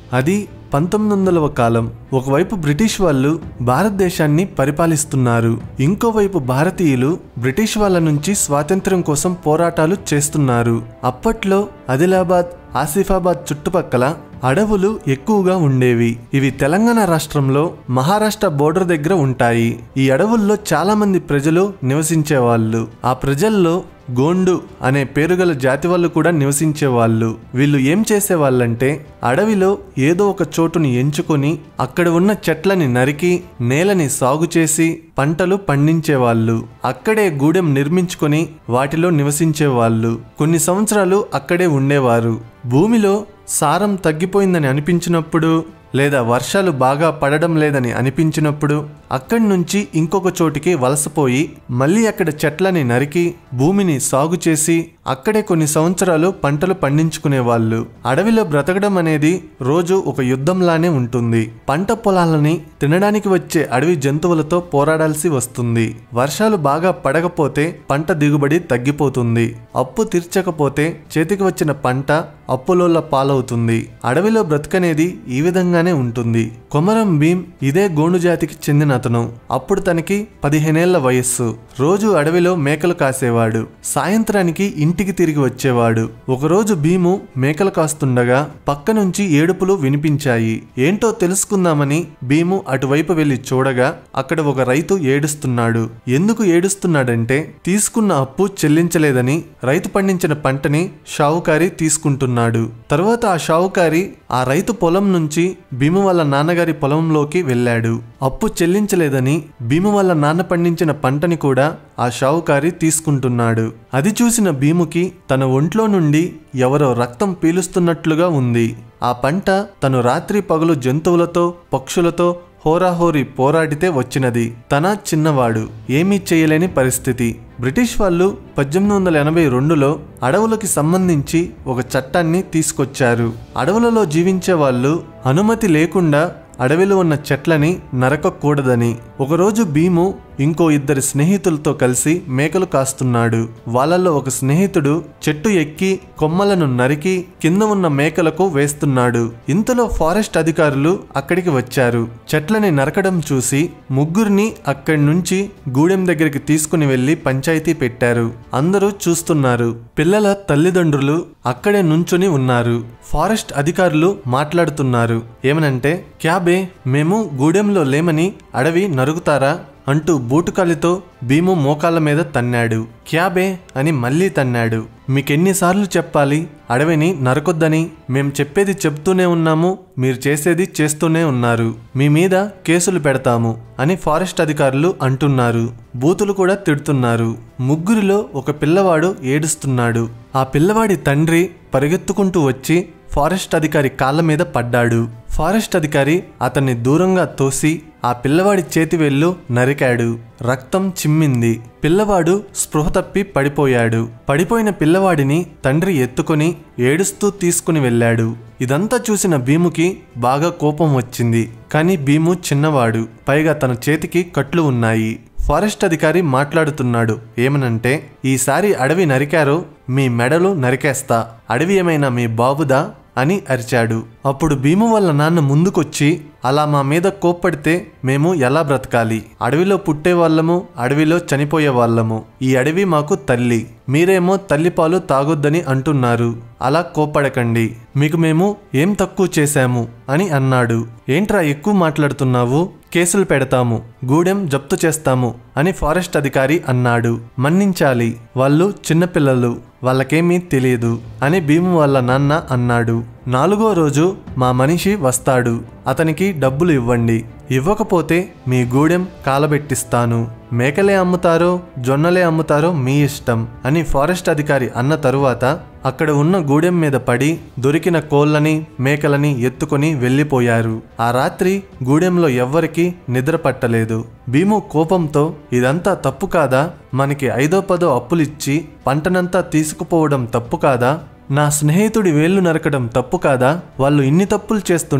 అది పంతొమ్మిది వందలవ కాలం ఒకవైపు బ్రిటిష్ వాళ్ళు భారతదేశాన్ని పరిపాలిస్తున్నారు ఇంకోవైపు భారతీయులు బ్రిటిష్ వాళ్ళ నుంచి స్వాతంత్ర్యం కోసం పోరాటాలు చేస్తున్నారు అప్పట్లో ఆదిలాబాద్ ఆసిఫాబాద్ చుట్టుపక్కల అడవులు ఎక్కువగా ఉండేవి ఇవి తెలంగాణ రాష్ట్రంలో మహారాష్ట్ర బోర్డర్ దగ్గర ఉంటాయి ఈ అడవుల్లో చాలా మంది ప్రజలు నివసించేవాళ్ళు ఆ ప్రజల్లో గోండు అనే పేరుగల జాతి వాళ్ళు కూడా నివసించేవాళ్ళు వీళ్ళు ఏం చేసేవాళ్ళంటే అడవిలో ఏదో ఒక చోటుని ఎంచుకొని అక్కడ ఉన్న చెట్లని నరికి నేలని సాగు చేసి పంటలు పండించేవాళ్ళు అక్కడే గూడెం నిర్మించుకొని వాటిలో నివసించేవాళ్ళు కొన్ని సంవత్సరాలు అక్కడే ఉండేవారు భూమిలో సారం తగ్గిపోయిందని అనిపించినప్పుడు లేదా వర్షాలు బాగా పడడం లేదని అనిపించినప్పుడు అక్కడి నుంచి ఇంకొక చోటికి వలసపోయి మళ్ళీ అక్కడ చెట్లని నరికి భూమిని సాగు చేసి అక్కడే కొన్ని సంవత్సరాలు పంటలు పండించుకునేవాళ్ళు అడవిలో బ్రతకడం అనేది రోజు ఒక యుద్ధంలానే ఉంటుంది పంట పొలాలని తినడానికి వచ్చే అడవి జంతువులతో పోరాడాల్సి వస్తుంది వర్షాలు బాగా పడకపోతే పంట దిగుబడి తగ్గిపోతుంది అప్పు తీర్చకపోతే చేతికి వచ్చిన పంట అప్పులోల పాలవుతుంది అడవిలో బ్రతకనేది ఈ విధంగానే ఉంటుంది కొమరం భీం ఇదే గోండు జాతికి చెందిన అతను అప్పుడు తనకి పదిహేనేళ్ల వయస్సు రోజు అడవిలో మేకలు కాసేవాడు సాయంత్రానికి ఇంటికి తిరిగి వచ్చేవాడు ఒకరోజు భీము మేకలు కాస్తుండగా పక్క నుంచి ఏడుపులు వినిపించాయి ఏంటో తెలుసుకుందామని భీము అటువైపు వెళ్లి చూడగా అక్కడ ఒక రైతు ఏడుస్తున్నాడు ఎందుకు ఏడుస్తున్నాడంటే తీసుకున్న అప్పు చెల్లించలేదని రైతు పండించిన పంటని షావుకారి తీసుకుంటున్నాడు తర్వాత ఆ షావుకారి ఆ రైతు పొలం నుంచి భీము వాళ్ళ నాన్నగారి పొలంలోకి వెళ్ళాడు అప్పు చెల్లించలేదని భీము వాళ్ళ నాన్న పండించిన పంటని కూడా ఆ షావుకారి తీసుకుంటున్నాడు అది చూసిన భీముకి తన ఒంట్లో నుండి ఎవరో రక్తం పీలుస్తున్నట్లుగా ఉంది ఆ పంట తను రాత్రి పగలు జంతువులతో పక్షులతో హోరాహోరీ పోరాడితే వచ్చినది తన చిన్నవాడు ఏమీ చేయలేని పరిస్థితి బ్రిటిష్ వాళ్ళు పద్దెనిమిది వందల ఎనభై రెండులో అడవులకి సంబంధించి ఒక చట్టాన్ని తీసుకొచ్చారు అడవులలో జీవించే వాళ్ళు అనుమతి లేకుండా అడవిలో ఉన్న చెట్లని నరకకూడదని ఒకరోజు భీము ఇంకో ఇద్దరి స్నేహితులతో కలిసి మేకలు కాస్తున్నాడు వాళ్ళల్లో ఒక స్నేహితుడు చెట్టు ఎక్కి కొమ్మలను నరికి కింద ఉన్న మేకలకు వేస్తున్నాడు ఇంతలో ఫారెస్ట్ అధికారులు అక్కడికి వచ్చారు చెట్లని నరకడం చూసి ముగ్గురిని అక్కడి నుంచి గూడెం దగ్గరికి తీసుకుని వెళ్లి పంచాయతీ పెట్టారు అందరూ చూస్తున్నారు పిల్లల తల్లిదండ్రులు అక్కడే నుంచుని ఉన్నారు ఫారెస్ట్ అధికారులు మాట్లాడుతున్నారు ఏమనంటే క్యాబే మేము గూడెంలో లేమని అడవి నరుగుతారా అంటూ బూటుకాలితో భీము మోకాళ్ళ మీద తన్నాడు క్యాబే అని మళ్ళీ తన్నాడు మీకెన్నిసార్లు చెప్పాలి అడవిని నరకొద్దని మేం చెప్పేది చెప్తూనే ఉన్నాము మీరు చేసేది చేస్తూనే ఉన్నారు మీ మీద కేసులు పెడతాము అని ఫారెస్ట్ అధికారులు అంటున్నారు బూతులు కూడా తిడుతున్నారు ముగ్గురిలో ఒక పిల్లవాడు ఏడుస్తున్నాడు ఆ పిల్లవాడి తండ్రి పరిగెత్తుకుంటూ వచ్చి ఫారెస్ట్ అధికారి కాళ్ళ మీద పడ్డాడు ఫారెస్ట్ అధికారి అతన్ని దూరంగా తోసి ఆ పిల్లవాడి చేతివేళ్లు నరికాడు రక్తం చిమ్మింది పిల్లవాడు స్పృహ తప్పి పడిపోయాడు పడిపోయిన పిల్లవాడిని తండ్రి ఎత్తుకొని ఏడుస్తూ తీసుకుని వెళ్ళాడు ఇదంతా చూసిన భీముకి బాగా కోపం వచ్చింది కానీ భీము చిన్నవాడు పైగా తన చేతికి కట్లు ఉన్నాయి ఫారెస్ట్ అధికారి మాట్లాడుతున్నాడు ఏమనంటే ఈసారి అడవి నరికారో మీ మెడలు నరికేస్తా అడవి ఏమైనా మీ బాబుదా అని అరిచాడు అప్పుడు భీము వాళ్ళ నాన్న ముందుకొచ్చి అలా మా మీద కోప్పడితే మేము ఎలా బ్రతకాలి అడవిలో పుట్టే వాళ్ళము అడవిలో చనిపోయే వాళ్ళము ఈ అడవి మాకు తల్లి మీరేమో తల్లిపాలు తాగొద్దని అంటున్నారు అలా కోప్పడకండి మీకు మేము ఏం తక్కువ చేశాము అని అన్నాడు ఏంట్రా ఎక్కువ మాట్లాడుతున్నావు కేసులు పెడతాము గూడెం జప్తు చేస్తాము అని ఫారెస్ట్ అధికారి అన్నాడు మన్నించాలి వాళ్ళు చిన్నపిల్లలు వాళ్ళకేమీ తెలియదు అని భీము వాళ్ళ నాన్న అన్నాడు నాలుగో రోజు మా మనిషి వస్తాడు అతనికి డబ్బులు ఇవ్వండి ఇవ్వకపోతే మీ గూడెం కాలబెట్టిస్తాను మేకలే అమ్ముతారో జొన్నలే అమ్ముతారో మీ ఇష్టం అని ఫారెస్ట్ అధికారి అన్న తరువాత అక్కడ ఉన్న గూడెం మీద పడి దొరికిన కోళ్ళని మేకలని ఎత్తుకొని వెళ్ళిపోయారు ఆ రాత్రి గూడెంలో ఎవ్వరికీ నిద్ర పట్టలేదు భీము కోపంతో ఇదంతా తప్పు కాదా మనకి ఐదో పదో అప్పులిచ్చి పంటనంతా తీసుకుపోవడం తప్పు కాదా నా స్నేహితుడి వేళ్లు నరకడం తప్పు కాదా వాళ్ళు ఇన్ని తప్పులు చేస్తుంటే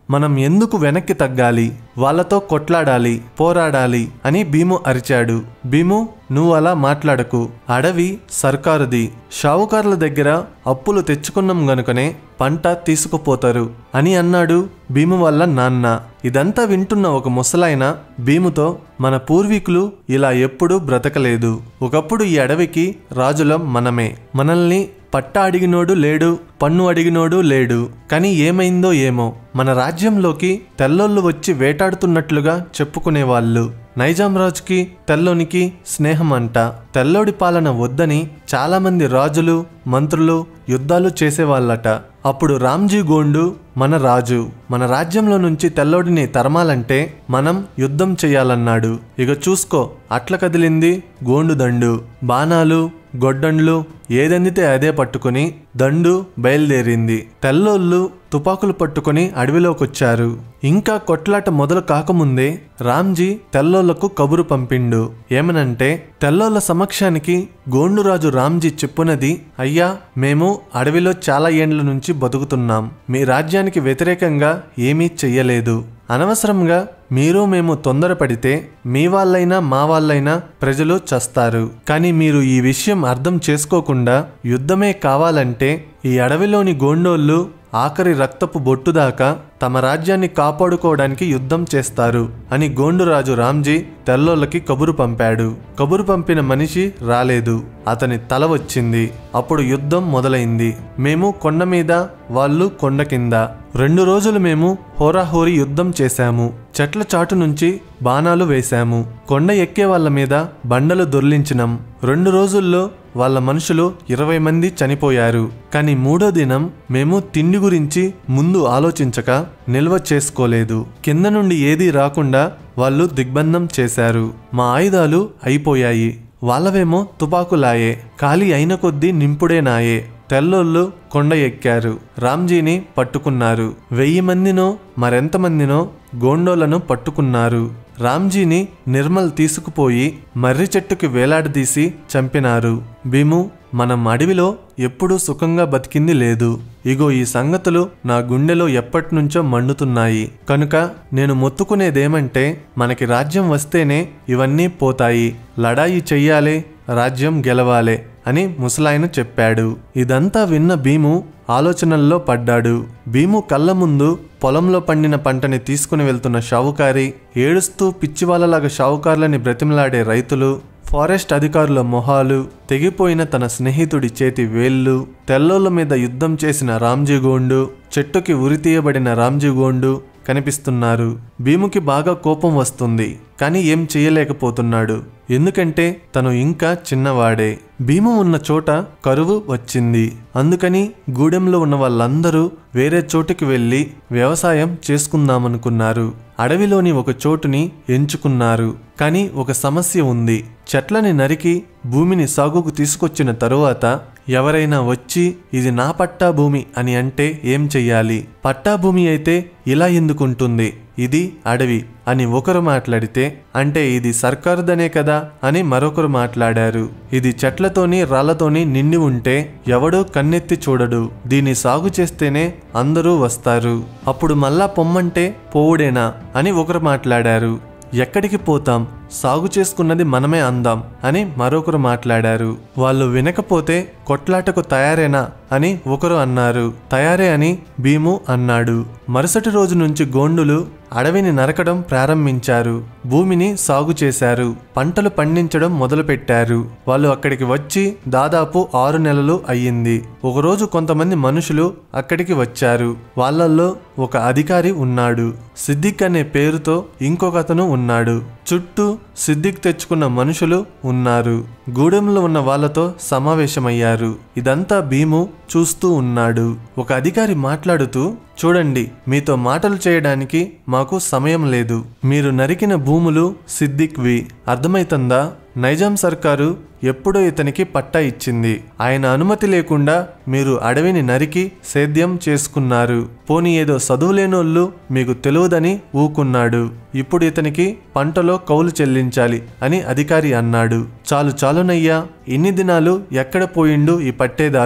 మనం ఎందుకు వెనక్కి తగ్గాలి వాళ్ళతో కొట్లాడాలి పోరాడాలి అని భీము అరిచాడు భీము నువ్వు అలా మాట్లాడకు అడవి సర్కారుది షావుకారుల దగ్గర అప్పులు తెచ్చుకున్నాం గనుకనే పంట తీసుకుపోతారు అని అన్నాడు భీము వల్ల నాన్న ఇదంతా వింటున్న ఒక ముసలాయన భీముతో మన పూర్వీకులు ఇలా ఎప్పుడూ బ్రతకలేదు ఒకప్పుడు ఈ అడవికి రాజులం మనమే మనల్ని పట్ట అడిగినోడు లేడు పన్ను అడిగినోడు లేడు కానీ ఏమైందో ఏమో మన రాజ్యంలోకి తెల్లోళ్ళు వచ్చి వేటాడుతున్నట్లుగా చెప్పుకునేవాళ్ళు నైజాం రాజుకి తెల్లోనికి స్నేహం అంట తెల్లోడి పాలన వద్దని చాలామంది రాజులు మంత్రులు యుద్ధాలు చేసేవాళ్ళట అప్పుడు రామ్జీ గోండు మన రాజు మన రాజ్యంలో నుంచి తెల్లోడిని తరమాలంటే మనం యుద్ధం చెయ్యాలన్నాడు ఇక చూసుకో అట్ల కదిలింది గోండు దండు బాణాలు గొడ్డండ్లు ఏదందితే అదే పట్టుకుని దండు బయలుదేరింది తెల్లోళ్ళు తుపాకులు పట్టుకుని అడవిలోకొచ్చారు ఇంకా కొట్లాట మొదలు కాకముందే రామ్జీ తెల్లోళ్లకు కబురు పంపిండు ఏమనంటే తెల్లోళ్ళ సమక్షానికి గోండురాజు రామ్జీ చెప్పునది అయ్యా మేము అడవిలో చాలా ఏండ్ల నుంచి బతుకుతున్నాం మీ రాజ్యానికి వ్యతిరేకంగా ఏమీ చెయ్యలేదు అనవసరంగా మీరు మేము తొందరపడితే మీ వాళ్ళైనా మా వాళ్ళైనా ప్రజలు చస్తారు కానీ మీరు ఈ విషయం అర్థం చేసుకోకుండా యుద్ధమే కావాలంటే ఈ అడవిలోని గోండోళ్ళు ఆఖరి రక్తపు బొట్టు దాకా తమ రాజ్యాన్ని కాపాడుకోవడానికి యుద్ధం చేస్తారు అని గోండురాజు రామ్జీ తెల్లోళ్ళకి కబురు పంపాడు కబురు పంపిన మనిషి రాలేదు అతని తల వచ్చింది అప్పుడు యుద్ధం మొదలైంది మేము కొండ మీద వాళ్ళు కొండ కింద రెండు రోజులు మేము హోరాహోరీ యుద్ధం చేశాము చెట్ల చాటు నుంచి బాణాలు వేశాము కొండ ఎక్కే వాళ్ళ మీద బండలు దొర్లించినాం రెండు రోజుల్లో వాళ్ళ మనుషులు ఇరవై మంది చనిపోయారు కానీ మూడో దినం మేము తిండి గురించి ముందు ఆలోచించక నిల్వ చేసుకోలేదు కింద నుండి ఏదీ రాకుండా వాళ్ళు దిగ్బంధం చేశారు మా ఆయుధాలు అయిపోయాయి వాళ్ళవేమో తుపాకులాయే ఖాళీ అయిన కొద్దీ నింపుడే నాయే తెల్లోళ్ళు కొండ ఎక్కారు రామ్జీని పట్టుకున్నారు వెయ్యి మందినో మరెంతమందినో గోండోలను పట్టుకున్నారు రామ్జీని నిర్మల్ తీసుకుపోయి మర్రి చెట్టుకి వేలాడదీసి చంపినారు భీము మనం అడవిలో ఎప్పుడూ సుఖంగా బతికింది లేదు ఇగో ఈ సంగతులు నా గుండెలో ఎప్పటినుంచో మండుతున్నాయి కనుక నేను మొత్తుకునేదేమంటే మనకి రాజ్యం వస్తేనే ఇవన్నీ పోతాయి లడాయి చెయ్యాలే రాజ్యం గెలవాలే అని ముసలాయన చెప్పాడు ఇదంతా విన్న భీము ఆలోచనల్లో పడ్డాడు భీము కళ్ళ ముందు పొలంలో పండిన పంటని తీసుకుని వెళ్తున్న షావుకారి ఏడుస్తూ పిచ్చివాళ్ళలాగా షావుకారులని బ్రతిమలాడే రైతులు ఫారెస్ట్ అధికారుల మొహాలు తెగిపోయిన తన స్నేహితుడి చేతి వేళ్ళు తెల్లోళ్ళ మీద యుద్ధం చేసిన రామ్జీగోండు చెట్టుకి ఉరితీయబడిన రామ్జీగోండు కనిపిస్తున్నారు భీముకి బాగా కోపం వస్తుంది కానీ ఏం చేయలేకపోతున్నాడు ఎందుకంటే తను ఇంకా చిన్నవాడే భీము ఉన్న చోట కరువు వచ్చింది అందుకని గూడెంలో ఉన్న వాళ్ళందరూ వేరే చోటుకి వెళ్ళి వ్యవసాయం చేసుకుందామనుకున్నారు అడవిలోని ఒక చోటుని ఎంచుకున్నారు కానీ ఒక సమస్య ఉంది చెట్లని నరికి భూమిని సాగుకు తీసుకొచ్చిన తరువాత ఎవరైనా వచ్చి ఇది నా పట్టా భూమి అని అంటే ఏం చెయ్యాలి పట్టా భూమి అయితే ఇలా ఎందుకుంటుంది ఇది అడవి అని ఒకరు మాట్లాడితే అంటే ఇది సర్కారుదనే కదా అని మరొకరు మాట్లాడారు ఇది చెట్లతోని రాళ్లతోని నిండి ఉంటే ఎవడూ కన్నెత్తి చూడడు దీన్ని సాగు చేస్తేనే అందరూ వస్తారు అప్పుడు మళ్ళా పొమ్మంటే పోవుడేనా అని ఒకరు మాట్లాడారు ఎక్కడికి పోతాం సాగు చేసుకున్నది మనమే అందాం అని మరొకరు మాట్లాడారు వాళ్ళు వినకపోతే కొట్లాటకు తయారేనా అని ఒకరు అన్నారు తయారే అని భీము అన్నాడు మరుసటి రోజు నుంచి గోండులు అడవిని నరకడం ప్రారంభించారు భూమిని సాగు చేశారు పంటలు పండించడం మొదలుపెట్టారు వాళ్ళు అక్కడికి వచ్చి దాదాపు ఆరు నెలలు అయ్యింది ఒకరోజు కొంతమంది మనుషులు అక్కడికి వచ్చారు వాళ్ళల్లో ఒక అధికారి ఉన్నాడు సిద్దిక్ అనే పేరుతో ఇంకొకతను ఉన్నాడు చుట్టూ సిద్దిక్ తెచ్చుకున్న మనుషులు ఉన్నారు గూడెంలో ఉన్న వాళ్ళతో సమావేశమయ్యారు ఇదంతా భీము చూస్తూ ఉన్నాడు ఒక అధికారి మాట్లాడుతూ చూడండి మీతో మాటలు చేయడానికి మాకు సమయం లేదు మీరు నరికిన భూములు సిద్దిక్వి అర్థమైతుందా నైజాం సర్కారు ఎప్పుడో ఇతనికి పట్టా ఇచ్చింది ఆయన అనుమతి లేకుండా మీరు అడవిని నరికి సేద్యం చేసుకున్నారు పోనీ ఏదో చదువులేనోళ్ళు మీకు తెలియదని ఊకున్నాడు ఇప్పుడు ఇతనికి పంటలో కౌలు చెల్లించాలి అని అధికారి అన్నాడు చాలు చాలునయ్యా ఇన్ని దినాలు ఎక్కడ పోయిండు ఈ పట్టేదారు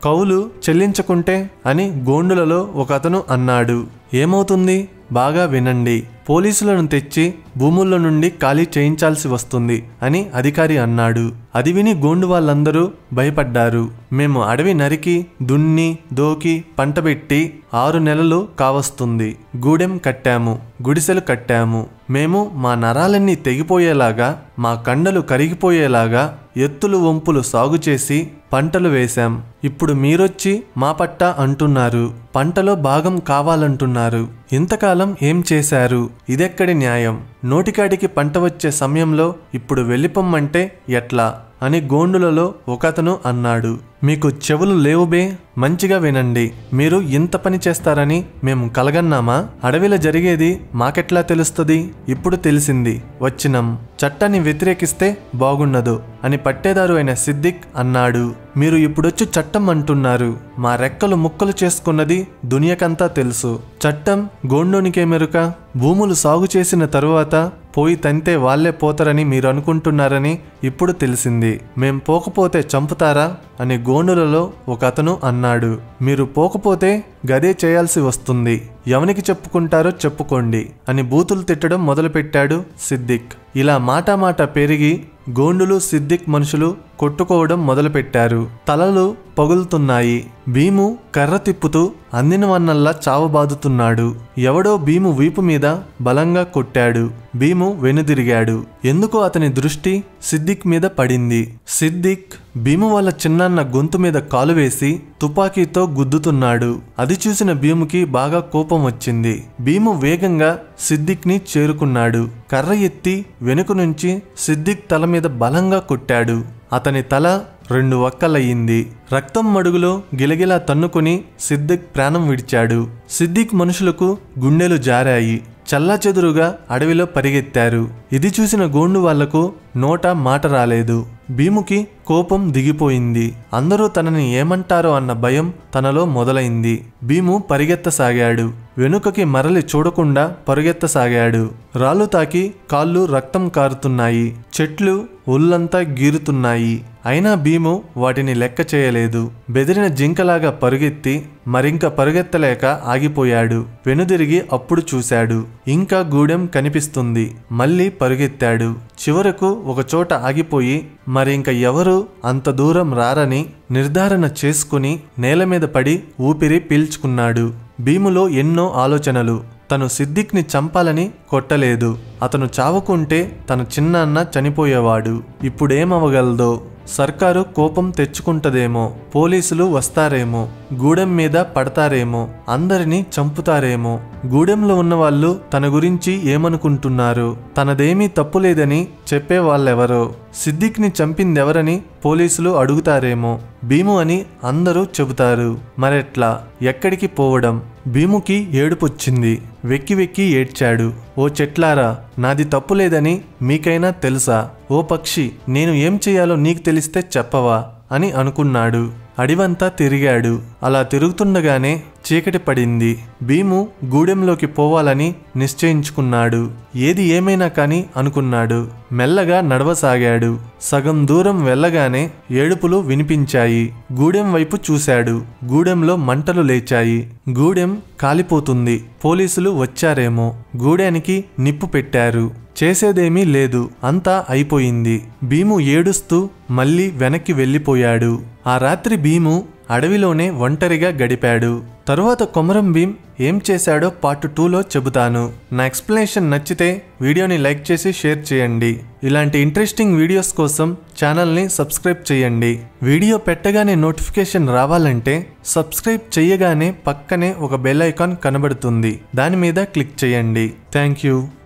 కౌలు చెల్లించకుంటే అని గోండులలో ఒకతను అన్నాడు ఏమవుతుంది బాగా వినండి పోలీసులను తెచ్చి భూముల్లో నుండి ఖాళీ చేయించాల్సి వస్తుంది అని అధికారి అన్నాడు అది విని గోండు వాళ్ళందరూ భయపడ్డారు మేము అడవి నరికి దున్ని దోకి పంటబెట్టి ఆరు నెలలు కావస్తుంది గూడెం కట్టాము గుడిసెలు కట్టాము మేము మా నరాలన్నీ తెగిపోయేలాగా మా కండలు కరిగిపోయేలాగా ఎత్తులు వంపులు సాగు చేసి పంటలు వేశాం ఇప్పుడు మీరొచ్చి మా పట్ట అంటున్నారు పంటలో భాగం కావాలంటున్నారు ఇంతకాలం ఏం చేశారు ఇదెక్కడి న్యాయం నోటికాడికి పంట వచ్చే సమయంలో ఇప్పుడు వెళ్ళిపోమ్మంటే ఎట్లా అని గోండులలో ఒకతను అన్నాడు మీకు చెవులు లేవుబే మంచిగా వినండి మీరు ఇంత పని చేస్తారని మేము కలగన్నామా అడవిలో జరిగేది మాకెట్లా తెలుస్తుంది ఇప్పుడు తెలిసింది వచ్చినం చట్టాన్ని వ్యతిరేకిస్తే బాగుండదు అని పట్టేదారు అయిన సిద్దిక్ అన్నాడు మీరు ఇప్పుడొచ్చి చట్టం అంటున్నారు మా రెక్కలు ముక్కలు చేసుకున్నది దునియకంతా తెలుసు చట్టం గోండోనికేమెరుక భూములు సాగు చేసిన తరువాత పోయి తంతే వాళ్లే పోతారని మీరు అనుకుంటున్నారని ఇప్పుడు తెలిసింది మేం పోకపోతే చంపుతారా అని గోండులలో ఒక అతను అన్నాడు మీరు పోకపోతే గదే చేయాల్సి వస్తుంది ఎవనికి చెప్పుకుంటారో చెప్పుకోండి అని బూతులు తిట్టడం మొదలుపెట్టాడు సిద్దిక్ ఇలా మాటామాట పెరిగి గోండులు సిద్దిక్ మనుషులు కొట్టుకోవడం మొదలుపెట్టారు తలలు పగులుతున్నాయి భీము కర్ర తిప్పుతూ అందిన వన్నల్లా చావబాదుతున్నాడు ఎవడో భీము వీపు మీద బలంగా కొట్టాడు భీము వెనుదిరిగాడు ఎందుకో అతని దృష్టి సిద్దిక్ మీద పడింది సిద్దిక్ భీము వాళ్ళ చిన్నాన్న గొంతు మీద కాలు వేసి తుపాకీతో గుద్దుతున్నాడు అది చూసిన భీముకి బాగా కోపం వచ్చింది భీము వేగంగా సిద్దిక్ని చేరుకున్నాడు కర్ర ఎత్తి వెనుక నుంచి సిద్దిక్ తల మీద బలంగా కొట్టాడు అతని తల రెండు వక్కలయ్యింది రక్తం మడుగులో గిలగిలా తన్నుకుని సిద్దిక్ ప్రాణం విడిచాడు సిద్దిక్ మనుషులకు గుండెలు జారాయి చల్లాచెదురుగా అడవిలో పరిగెత్తారు ఇది చూసిన గోండు వాళ్లకు నోట మాట రాలేదు భీముకి కోపం దిగిపోయింది అందరూ తనని ఏమంటారో అన్న భయం తనలో మొదలైంది భీము పరిగెత్తసాగాడు వెనుకకి మరలి చూడకుండా పరుగెత్తసాగాడు రాళ్ళు తాకి కాళ్ళు రక్తం కారుతున్నాయి చెట్లు ఒళ్ళంతా గీరుతున్నాయి అయినా భీము వాటిని లెక్క చేయలేదు బెదిరిన జింకలాగా పరుగెత్తి మరింక పరుగెత్తలేక ఆగిపోయాడు వెనుదిరిగి అప్పుడు చూశాడు ఇంకా గూడెం కనిపిస్తుంది మళ్ళీ పరుగెత్తాడు చివరకు ఒక చోట ఆగిపోయి మరింక ఎవరు అంత దూరం రారని నిర్ధారణ చేసుకుని నేల మీద పడి ఊపిరి పీల్చుకున్నాడు భీములో ఎన్నో ఆలోచనలు తను సిద్దిక్ని చంపాలని కొట్టలేదు అతను చావుకుంటే తన చిన్నాన్న చనిపోయేవాడు ఇప్పుడేమవగలదో సర్కారు కోపం తెచ్చుకుంటదేమో పోలీసులు వస్తారేమో గూడెం మీద పడతారేమో అందరినీ చంపుతారేమో గూడెంలో ఉన్న వాళ్ళు తన గురించి ఏమనుకుంటున్నారు తనదేమీ తప్పులేదని చెప్పే వాళ్ళెవరో సిద్దిక్ని చంపిందెవరని పోలీసులు అడుగుతారేమో భీము అని అందరూ చెబుతారు మరెట్లా ఎక్కడికి పోవడం భీముకి ఏడుపొచ్చింది వెక్కి వెక్కి ఏడ్చాడు ఓ చెట్లారా నాది తప్పులేదని మీకైనా తెలుసా ఓ పక్షి నేను ఏం చేయాలో నీకు తెలిస్తే చెప్పవా అని అనుకున్నాడు అడివంతా తిరిగాడు అలా తిరుగుతుండగానే చీకటి పడింది భీము గూడెంలోకి పోవాలని నిశ్చయించుకున్నాడు ఏది ఏమైనా కాని అనుకున్నాడు మెల్లగా నడవసాగాడు సగం దూరం వెళ్ళగానే ఏడుపులు వినిపించాయి గూడెం వైపు చూశాడు గూడెంలో మంటలు లేచాయి గూడెం కాలిపోతుంది పోలీసులు వచ్చారేమో గూడెనికి నిప్పు పెట్టారు చేసేదేమీ లేదు అంతా అయిపోయింది భీము ఏడుస్తూ మళ్ళీ వెనక్కి వెళ్ళిపోయాడు ఆ రాత్రి భీము అడవిలోనే ఒంటరిగా గడిపాడు తరువాత కొమరం భీం ఏం చేశాడో పార్ట్ టూలో చెబుతాను నా ఎక్స్ప్లెనేషన్ నచ్చితే వీడియోని లైక్ చేసి షేర్ చేయండి ఇలాంటి ఇంట్రెస్టింగ్ వీడియోస్ కోసం ఛానల్ని సబ్స్క్రైబ్ చేయండి వీడియో పెట్టగానే నోటిఫికేషన్ రావాలంటే సబ్స్క్రైబ్ చేయగానే పక్కనే ఒక బెల్ ఐకాన్ కనబడుతుంది దాని మీద క్లిక్ చేయండి థ్యాంక్ యూ